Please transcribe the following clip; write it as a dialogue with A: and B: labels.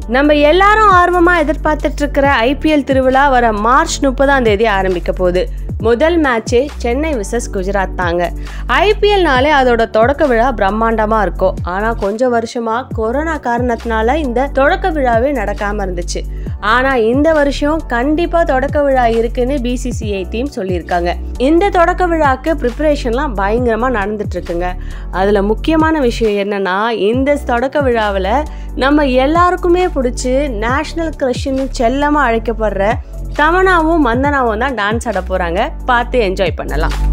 A: நம்ம எல்லாரும் ஆர்வமா எதிர்பார்த்துட்டு இருக்கிற ஐபிஎல் திருவிழா வர மார்ச் முப்பதாம் தேதி ஆரம்பிக்க போகுது முதல் மேட்சே சென்னை விசஸ் குஜராத் தாங்க ஐபிஎல்னாலே அதோட தொடக்க விழா பிரம்மாண்டமா இருக்கும் ஆனா கொஞ்சம் வருஷமா கொரோனா காரணத்தினால இந்த தொடக்க விழாவே நடக்காம இருந்துச்சு ஆனா இந்த வருஷம் கண்டிப்பா தொடக்க விழா இருக்குன்னு பிசிசிஐ டீம் சொல்லியிருக்காங்க இந்த தொடக்க விழாக்கு ப்ரிப்பரேஷன்லாம் பயங்கரமா நடந்துட்டு இருக்குங்க அதுல முக்கியமான விஷயம் என்னன்னா இந்த தொடக்க விழாவில் நம்ம எல்லாருக்குமே பிடிச்சி நேஷ்னல் க்ரஷ்னு செல்லமாக அழைக்கப்படுற தமனாவும் மந்தனாவும் தான் டான்ஸ் ஆட போகிறாங்க பார்த்து என்ஜாய் பண்ணலாம்